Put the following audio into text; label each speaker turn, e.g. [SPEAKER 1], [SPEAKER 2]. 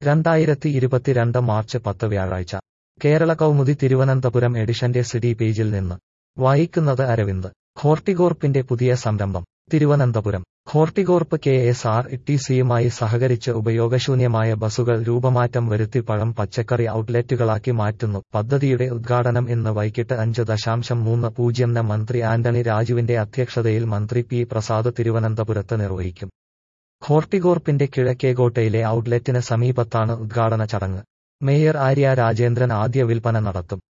[SPEAKER 1] രണ്ടായിരത്തി ഇരുപത്തിരണ്ട് മാർച്ച് പത്ത് വ്യാഴാഴ്ച കേരള കൗമുദി തിരുവനന്തപുരം എഡിഷന്റെ സിറ്റി പേജിൽ നിന്ന് വായിക്കുന്നത് അരവിന്ദ് ഹോർട്ടികോർപ്പിന്റെ പുതിയ സംരംഭം Thiruvananthapuram Horticorp K S R T സിയുമായി സഹകരിച്ച് ഉപയോഗശൂന്യമായ ബസുകൾ രൂപമാറ്റം വരുത്തി പഴം പച്ചക്കറി ഔട്ട്ലെറ്റുകളാക്കി മാറ്റുന്നു പദ്ധതിയുടെ ഉദ്ഘാടനം ഇന്ന് വൈകിട്ട് അഞ്ച് ദശാംശം മൂന്ന് പൂജ്യം ന് മന്ത്രി ആന്റണി രാജുവിന്റെ അധ്യക്ഷതയിൽ മന്ത്രി പി പ്രസാദ് തിരുവനന്തപുരത്ത് നിർവഹിക്കും ഹോർട്ടികോർപ്പിന്റെ കിഴക്കേകോട്ടയിലെ ഔട്ട്ലെറ്റിന് സമീപത്താണ് ഉദ്ഘാടന ചടങ്ങ് മേയർ ആര്യ രാജേന്ദ്രൻ ആദ്യ വിൽപ്പന നടത്തും